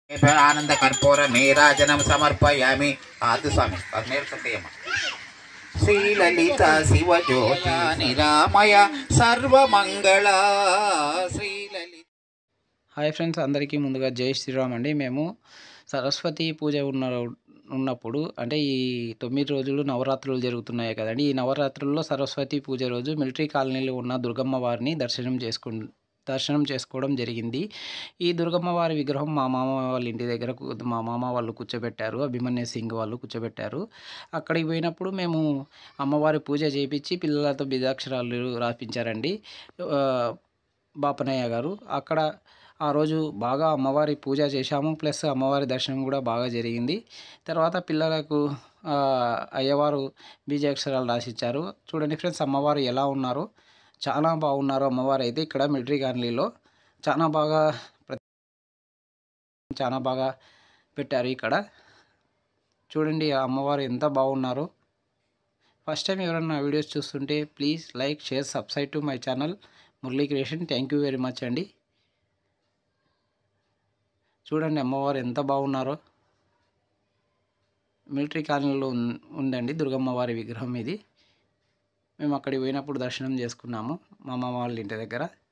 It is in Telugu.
ఆనంద కర్పూర నీరాజనం సమర్పయామి ఆదు స్వామి అది నేర్చుకుంటాయమ్మ శ్రీలలిత శివజ్యోతి నిరామయ సర్వమంగళ శ్రీలలిత హాయ్ ఫ్రెండ్స్ అందరికీ ముందుగా జై శ్రీరామ్ అండి మేము సరస్వతి పూజ ఉన్న ఉన్నప్పుడు అంటే ఈ తొమ్మిది రోజులు నవరాత్రులు జరుగుతున్నాయి కదండి ఈ నవరాత్రుల్లో సరస్వతి పూజ రోజు మిలిటరీ కాలనీలో ఉన్న దుర్గమ్మ వారిని దర్శనం చేసుకు దర్శనం చేసుకోవడం జరిగింది ఈ దుర్గమ్మ వారి విగ్రహం మా మామ వాళ్ళ ఇంటి దగ్గర కు- మా మామ వాళ్ళు కూర్చోబెట్టారు అభిమన్యు సింగ్ వాళ్ళు కూర్చోబెట్టారు అక్కడికి పోయినప్పుడు మేము అమ్మవారి పూజ చేయించి పిల్లలతో బీజాక్షరాలు రాపించారండి ఆ, బాపనయ్య గారు అక్కడ ఆ రోజు బాగా అమ్మవారి పూజ చేశాము ప్లస్ అమ్మవారి దర్శనం కూడా బాగా జరిగింది తర్వాత పిల్లలకు ఆ, అయ్యవారు బీజాక్షరాలు రాసిచ్చారు చూడండి ఫ్రెండ్స్ అమ్మవారు ఎలా ఉన్నారో చాలా బాగున్నారు అమ్మవారు అయితే ఇక్కడ మిలిటరీ కాలనీలో చాలా బాగా ప్ర- చాలా బాగా పెట్టారు ఇక్కడ చూడండి ఆ అమ్మవారు ఎంత బాగున్నారో ఫస్ట్ టైం ఎవరైనా వీడియోస్ చూస్తుంటే please like share subscribe to my channel Murali creation thank you very much అండి చూడండి అమ్మవారు ఎంత బాగున్నారో మిలిటరీ కాలనీలో ఉన్- ఉందండి దుర్గమ్మ వారి విగ్రహం ఇది మేము అక్కడికి పోయినప్పుడు దర్శనం చేసుకున్నాము మా మామ వాళ్ళ ఇంటి దగ్గర